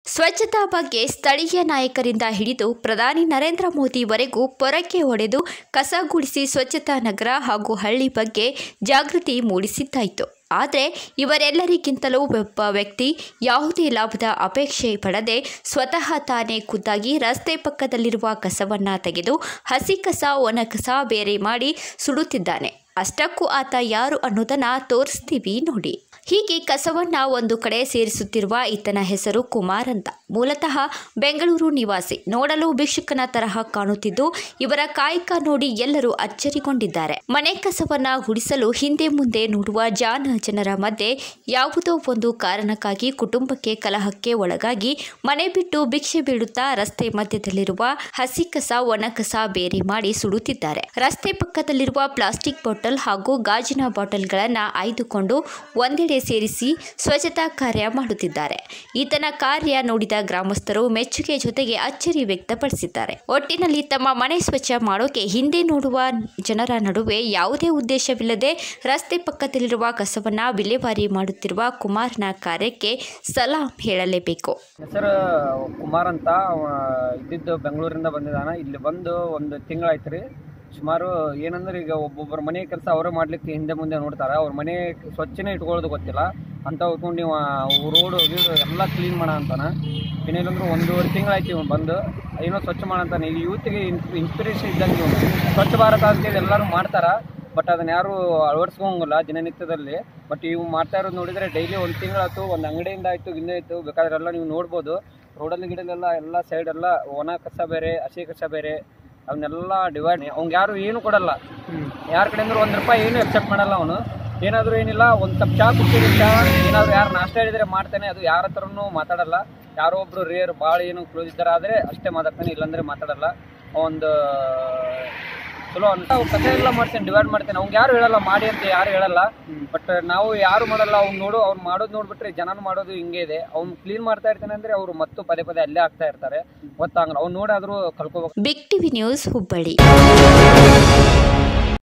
ಸ್ವಚ್ಛತಾ ಬಗ್ಗೆ ಸ್ಥಳೀಯ ನಾಯಕರಿಂದ ಹಿಡಿದು ಪ್ರಧಾನಿ ನರೇಂದ್ರ ಮೋದಿವರೆಗೂ ಪೊರಕೆ ಹೊಡೆದು ಕಸ ಗುಡಿಸಿ ಸ್ವಚ್ಛತಾ ನಗರ ಹಾಗೂ ಹಳ್ಳಿ ಬಗ್ಗೆ ಜಾಗೃತಿ ಮೂಡಿಸಿದ್ದಾಯಿತು ಆದರೆ ಇವರೆಲ್ಲರಿಗಿಂತಲೂ ಒಬ್ಬ ವ್ಯಕ್ತಿ ಯಾವುದೇ ಲಾಭದ ಅಪೇಕ್ಷೆ ಪಡದೆ ಸ್ವತಃ ತಾನೇ ಖುದ್ದಾಗಿ ರಸ್ತೆ ಪಕ್ಕದಲ್ಲಿರುವ ಕಸವನ್ನು ತೆಗೆದು ಹಸಿ ಕಸ ಒಣ ಕಸ ಬೇರೆ ಮಾಡಿ ಸುಡುತ್ತಿದ್ದಾನೆ ಅಷ್ಟಕ್ಕೂ ಆತ ಯಾರು ಅನ್ನೋದನ್ನ ತೋರಿಸ್ತೀವಿ ನೋಡಿ ಹೀಗೆ ಕಸವನ್ನ ಒಂದು ಕಡೆ ಸೇರಿಸುತ್ತಿರುವ ಈತನ ಹೆಸರು ಕುಮಾರ್ ಅಂತ ಮೂಲತಃ ಬೆಂಗಳೂರು ನಿವಾಸಿ ನೋಡಲು ಭಿಕ್ಷುಕನ ತರಹ ಕಾಣುತ್ತಿದ್ದು ಇವರ ಕಾಯಕ ನೋಡಿ ಎಲ್ಲರೂ ಅಚ್ಚರಿಗೊಂಡಿದ್ದಾರೆ ಮನೆ ಕಸವನ್ನ ಗುಡಿಸಲು ಹಿಂದೆ ಮುಂದೆ ನೋಡುವ ಜಾನ ಜನರ ಮಧ್ಯೆ ಯಾವುದೋ ಒಂದು ಕಾರಣಕ್ಕಾಗಿ ಕುಟುಂಬಕ್ಕೆ ಕಲಹಕ್ಕೆ ಒಳಗಾಗಿ ಮನೆ ಬಿಟ್ಟು ಭಿಕ್ಷೆ ಬೀಳುತ್ತಾ ರಸ್ತೆ ಮಧ್ಯದಲ್ಲಿರುವ ಹಸಿ ಕಸ ಒಣ ಕಸ ಬೇರೆ ಮಾಡಿ ಸುಡುತ್ತಿದ್ದಾರೆ ರಸ್ತೆ ಪಕ್ಕದಲ್ಲಿರುವ ಪ್ಲಾಸ್ಟಿಕ್ ಬಾಟಲ್ ಹಾಗೂ ಗಾಜಿನ ಬಾಟಲ್ಗಳನ್ನು ಆಯ್ದುಕೊಂಡು ಒಂದೆಡೆ ಸೇರಿಸಿ ಸ್ವಚ್ಛತಾ ಕಾರ್ಯ ಮಾಡುತ್ತಿದ್ದಾರೆ ಈತನ ಕಾರ್ಯ ನೋಡಿದ ಗ್ರಾಮಸ್ಥರು ಮೆಚ್ಚುಗೆ ಜೊತೆಗೆ ಅಚ್ಚರಿ ವ್ಯಕ್ತಪಡಿಸಿದ್ದಾರೆ ಒಟ್ಟಿನಲ್ಲಿ ತಮ್ಮ ಮನೆ ಸ್ವಚ್ಛ ಮಾಡೋಕೆ ಹಿಂದೆ ನೋಡುವ ಜನರ ನಡುವೆ ಯಾವುದೇ ಉದ್ದೇಶವಿಲ್ಲದೆ ರಸ್ತೆ ಪಕ್ಕದಲ್ಲಿರುವ ಕಸವನ್ನ ವಿಲೇವಾರಿ ಮಾಡುತ್ತಿರುವ ಕುಮಾರ್ನ ಕಾರ್ಯಕ್ಕೆ ಸಲಾಂ ಹೇಳಲೇಬೇಕು ಹೆಸರು ಕುಮಾರ್ ಅಂತ ಅವ ಇದ್ದಿದ್ದು ಬೆಂಗಳೂರಿಂದ ಬಂದಿದ್ದಾನ ಇಲ್ಲಿ ಬಂದು ಒಂದು ತಿಂಗಳಾಯ್ತು ರೀ ಸುಮಾರು ಏನಂದ್ರೆ ಈಗ ಒಬ್ಬೊಬ್ಬರ ಮನೆ ಕೆಲಸ ಅವರೇ ಮಾಡ್ಲಿಕ್ಕೆ ಹಿಂದೆ ಮುಂದೆ ನೋಡ್ತಾರೆ ಅವ್ರ ಮನೆ ಸ್ವಚ್ಛನೇ ಇಟ್ಕೊಳ್ಳೋದು ಗೊತ್ತಿಲ್ಲ ಅಂತ ಹೊತ್ಕೊಂಡು ನೀವು ರೋಡು ಗೀಡು ಎಲ್ಲ ಕ್ಲೀನ್ ಮಾಡ ಅಂತಾನ ಇನ್ನೇನಂದ್ರೆ ಒಂದೂವರೆ ತಿಂಗಳಾಯ್ತು ಇವ್ ಬಂದು ಏನೋ ಸ್ವಚ್ಛ ಮಾಡಂತಾನೆ ಈ ಯೂತ್ಗೆ ಇನ್ಸ್ಪಿರೇಷನ್ ಇದ್ದಂಗೆ ಇವ್ನು ಸ್ವಚ್ಛ ಭಾರತ ಅಂತೇಳಿ ಎಲ್ಲರೂ ಮಾಡ್ತಾರ ಬಟ್ ಅದನ್ನ ಯಾರು ಅಳವಡಿಸ್ಕೊಂಗಿಲ್ಲ ದಿನನಿತ್ಯದಲ್ಲಿ ಬಟ್ ಇವು ಮಾಡ್ತಾ ಇರೋದು ನೋಡಿದ್ರೆ ಡೈಲಿ ಒಂದು ತಿಂಗಳಾಯ್ತು ಒಂದು ಅಂಗಡಿಯಿಂದ ಆಯ್ತು ಗಿನ್ನ ಆಯ್ತು ಬೇಕಾದ್ರೆ ಎಲ್ಲ ನೀವು ನೋಡ್ಬೋದು ರೋಡಲ್ಲಿ ಗಿಡಲೆಲ್ಲ ಎಲ್ಲ ಸೈಡ್ ಎಲ್ಲ ಒಣ ಕಸ ಬೇರೆ ಹಸಿ ಕಸ ಬೇರೆ ಅವನ್ನೆಲ್ಲ ಡಿವೈಡ್ ಅವ್ನಿಗೆ ಯಾರು ಏನು ಕೊಡಲ್ಲ ಯಾರ ಕಡೆ ಅಂದ್ರೆ ಒಂದು ರೂಪಾಯಿ ಏನು ಎಕ್ಸೆಪ್ಟ್ ಮಾಡಲ್ಲ ಅವನು ಏನಾದರೂ ಏನಿಲ್ಲ ಒಂದು ಕಪ್ ಚಹಾ ಕುಡ್ತಿದ್ರೆ ಚಹಾ ಏನಾದರೂ ಯಾರು ನಾಷ್ಟ ಹೇಳಿದ್ರೆ ಮಾಡ್ತಾನೆ ಅದು ಯಾರ ಹತ್ರನೂ ಮಾತಾಡಲ್ಲ ಯಾರೋ ಒಬ್ರು ರೇರ್ ಭಾಳ ಏನು ಕ್ಲೋಸ್ ಇದ್ದಾರೆ ಆದರೆ ಅಷ್ಟೇ ಮಾತಾಡ್ತಾನೆ ಇಲ್ಲಾಂದ್ರೆ ಮಾತಾಡಲ್ಲ ಒಂದು ಚಲೋ ಅಂತ ಅವ್ನು ಕಥೆ ಎಲ್ಲ ಮಾಡ್ತೇನೆ ಡಿವೈಡ್ ಮಾಡ್ತೇನೆ ಅವ್ನಿಗೆ ಯಾರು ಹೇಳಲ್ಲ ಮಾಡಿ ಅಂತ ಯಾರು ಹೇಳಲ್ಲ ಬಟ್ ನಾವು ಯಾರು ಮಾಡಲ್ಲ ಅವ್ನು ನೋಡು ಅವ್ನು ಮಾಡೋದು ನೋಡ್ಬಿಟ್ರೆ ಜನನು ಮಾಡೋದು ಹಿಂಗೆ ಇದೆ ಅವ್ನು ಕ್ಲೀನ್ ಮಾಡ್ತಾ ಇರ್ತಾನೆ ಅಂದ್ರೆ ಅವರು ಮತ್ತು ಪದೇ ಪದೇ ಅಲ್ಲೇ ಆಗ್ತಾ ಇರ್ತಾರೆ ಗೊತ್ತಾಗಲ್ಲ ಅವ್ನು ನೋಡಾದ್ರೂ ಕಲ್ಕೋಬೇಕು ಬಿಗ್ ಟಿವಿ ನ್ಯೂಸ್ ಹುಬ್ಬಳ್ಳಿ